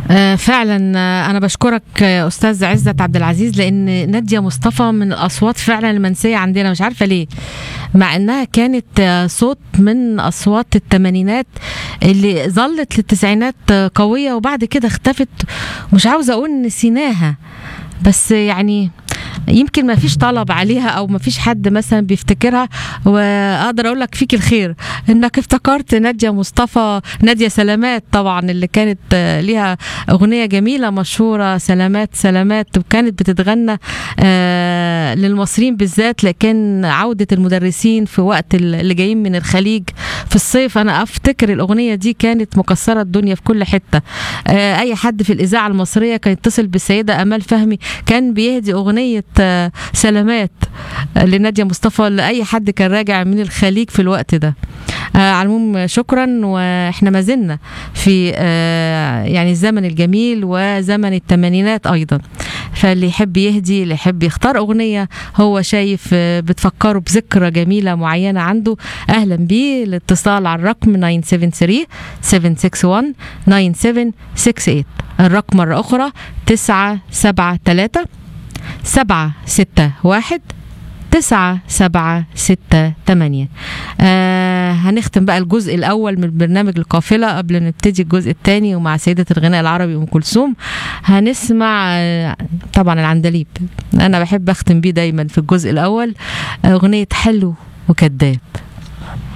آه، فعلا آه، انا بشكرك آه، استاذ عزت عبد العزيز لان ناديه مصطفى من الاصوات فعلا المنسيه عندنا مش عارفه ليه مع انها كانت آه، صوت من اصوات الثمانينات اللي ظلت للتسعينات آه، قويه وبعد كده اختفت مش عاوزه اقول نسيناها بس يعني يمكن ما فيش طلب عليها او ما فيش حد مثلا بيفتكرها واقدر اقول لك فيك الخير انك افتكرت ناديه مصطفى ناديه سلامات طبعا اللي كانت آه، ليها اغنيه جميله مشهوره سلامات سلامات وكانت بتتغنى آه، للمصريين بالذات لكن عوده المدرسين في وقت ال- اللي جايين من الخليج في الصيف انا افتكر الاغنيه دي كانت مكسره الدنيا في كل حته آه، اي حد في الاذاعه المصريه كان يتصل بالسيده امال فهمي كان بيهدي اغنيه آه، سلامات آه، لناديه مصطفى لاي حد كان راجع من الخليج في الوقت ده آه، على العموم شكرا واحنا ما زلنا في آه، يعني الزمن الجميل وزمن الثمانينات ايضا فاللي يحب يهدي اللي يحب يختار اغنيه هو شايف آه، بتفكره بذكرى جميله معينه عنده اهلا بيه الاتصال على الرقم 973 761 9768 الرقم مره اخرى 973 سبعة ستة واحد تسعة سبعة ستة تمانية آه هنختم بقى الجزء الأول من برنامج القافلة قبل ما نبتدي الجزء الثاني ومع سيدة الغناء العربي أم كلثوم هنسمع آه طبعا العندليب أنا بحب أختم بيه دايما في الجزء الأول أغنية حلو وكذاب